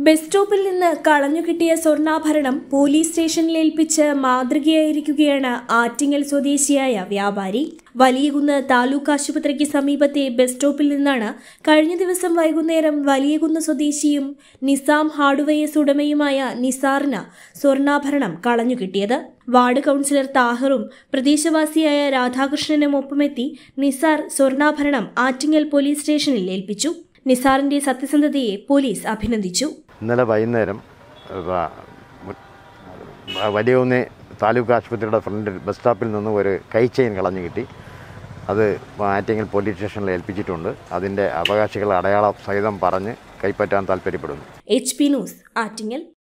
bus സ്റ്റോപ്പിൽ നിന്ന് കളഞ്ഞുകിട്ടിയ സ്വർണ്ണാഭരണം police സ്റ്റേഷനിൽ ഏൽപ്പിച്ച് മാതൃകയായിരിക്കുകയാണ് ആറ്റിങ്ങൽ സ്വദേശിയായ വ്യാപാരി വലിയകുന്ന് താലൂക്ക് ആശുപത്രിക്ക് സമീപത്തെ ബസ് സ്റ്റോപ്പിൽ നിന്നാണ് കഴിഞ്ഞ ദിവസം വൈകുന്നേരം വലിയകുന്ന് സ്വദേശിയും നിസാം ഹാർഡ്വെയർസ് ഉടമയുമായ നിസാറിന് സ്വർണ്ണാഭരണം കളഞ്ഞുകിട്ടിയത് വാർഡ് കൌൺസിലർ താഹറും പ്രദേശവാസിയായ രാധാകൃഷ്ണനും ഒപ്പമെത്തി നിസാർ സ്വർണ്ണാഭരണം ആറ്റിങ്ങൽ പോലീസ് സ്റ്റേഷനിൽ ഏൽപ്പിച്ചു നിസാറിന്റെ സത്യസന്ധതയെ പോലീസ് അഭിനന്ദിച്ചു ഇന്നലെ വൈകുന്നേരം വ- വ- വലിയകുന്ന് താലൂക്ക് ആശുപത്രിയുടെ ഫ്രണ്ടിൽ ബസ് സ്റ്റോപ്പിൽ നിന്ന് ഒരു കൈ ചെയിൻ കളഞ്ഞു കിട്ടി അത് ആറ്റിങ്ങൽ പോലീസ് സ്റ്റേഷനിൽ ഏൽപ്പിച്ചിട്ടുണ്ട് അതിൻ്റെ അവകാശികൾ അടയാള സഹിതം പറഞ്ഞ് കൈപ്പറ്റാൻ താല്പര്യപ്പെടുന്നു എച്ച് പി ന്യൂസ് ആറ്റിങ്ങൽ